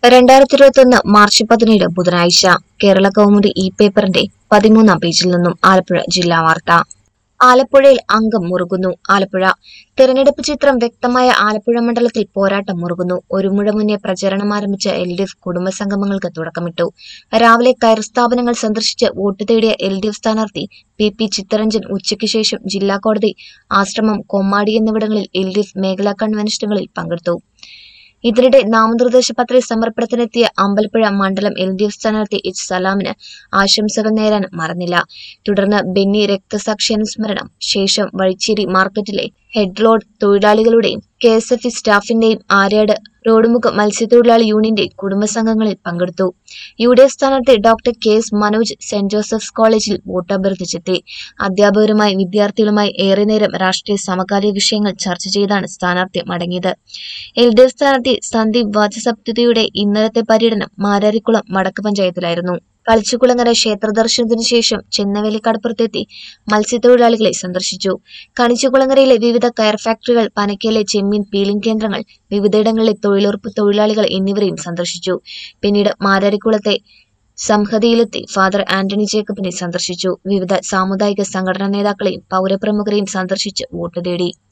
രണ്ടായിരത്തി ഇരുപത്തിയൊന്ന് മാർച്ച് പതിനേഴ് ബുധനാഴ്ച കേരള കൗമുദി ഇ പേപ്പറിന്റെ പതിമൂന്നാം പേജിൽ നിന്നും ആലപ്പുഴ ജില്ലാ വാർത്ത ആലപ്പുഴയിൽ അംഗം മുറുകുന്നു ആലപ്പുഴ തെരഞ്ഞെടുപ്പ് ചിത്രം വ്യക്തമായ ആലപ്പുഴ മണ്ഡലത്തിൽ പോരാട്ടം മുറുകുന്നു ഒരു മുഴ മുന്നേ പ്രചരണം ആരംഭിച്ച എൽ ഡി എഫ് കുടുംബസംഗമങ്ങൾക്ക് തുടക്കമിട്ടു രാവിലെ കയർ സ്ഥാപനങ്ങൾ സന്ദർശിച്ച് വോട്ട് തേടിയ എൽ ഡി എഫ് സ്ഥാനാർത്ഥി പി പി ചിത്തരഞ്ജൻ ഉച്ചയ്ക്ക് ശേഷം ജില്ലാ കോടതി ആശ്രമം കൊമ്മാടി എന്നിവിടങ്ങളിൽ എൽ ഡി എഫ് മേഖലാ കൺവെൻഷനുകളിൽ പങ്കെടുത്തു ഇതിനിടെ നാമനിർദ്ദേശ പത്രിക സമർപ്പണത്തിനെത്തിയ അമ്പലപ്പുഴ മണ്ഡലം എൽ ഡി എഫ് സ്ഥാനാർത്ഥി എച്ച് സലാമിന് ആശംസകൾ നേരാൻ മറന്നില്ല തുടർന്ന് ബെന്നി രക്തസാക്ഷി അനുസ്മരണം ശേഷം വഴിച്ചേരി മാർക്കറ്റിലെ ഹെഡ് ലോഡ് തൊഴിലാളികളുടെയും കെ എസ് എഫ് ഇ സ്റ്റാഫിന്റെയും ആര്യാട് റോഡുമുഖ മത്സ്യത്തൊഴിലാളി യൂണിയന്റെ കുടുംബസംഘങ്ങളിൽ പങ്കെടുത്തു യു ഡി എഫ് സ്ഥാനാർത്ഥി ഡോക്ടർ കെ എസ് മനോജ് സെന്റ് ജോസഫ്സ് കോളേജിൽ വോട്ടഭ്യർത്ഥിച്ചെത്തി അധ്യാപകരുമായി വിദ്യാർത്ഥികളുമായി ഏറെ നേരം രാഷ്ട്രീയ സമകാലിക വിഷയങ്ങൾ ചർച്ച ചെയ്താണ് സ്ഥാനാർത്ഥി മടങ്ങിയത് എൽ ഡി എഫ് സ്ഥാനാർത്ഥി സന്ദീപ് വാചസപ്തതിയുടെ ഇന്നലത്തെ പര്യടനം മാരാരിക്കുളം വടക്ക് പഞ്ചായത്തിലായിരുന്നു കളിച്ചുകുളങ്ങര ക്ഷേത്ര ദർശനത്തിനു ശേഷം ചെന്നവേലി കടപ്പുറത്തെത്തി മത്സ്യത്തൊഴിലാളികളെ സന്ദർശിച്ചു കണിച്ചുകുളങ്ങരയിലെ വിവിധ കയർ ഫാക്ടറികൾ പനക്കയിലെ ചെമ്മീൻ പീലിംഗ് കേന്ദ്രങ്ങൾ വിവിധയിടങ്ങളിലെ തൊഴിലുറപ്പ് തൊഴിലാളികൾ എന്നിവരെയും സന്ദർശിച്ചു പിന്നീട് മാരാരിക്കുളത്തെ സംഹതിയിലെത്തി ഫാദർ ആന്റണി ജേക്കബിനെ സന്ദർശിച്ചു വിവിധ സാമുദായിക സംഘടനാ നേതാക്കളെയും പൗരപ്രമുഖരെയും സന്ദർശിച്ച് വോട്ട് തേടി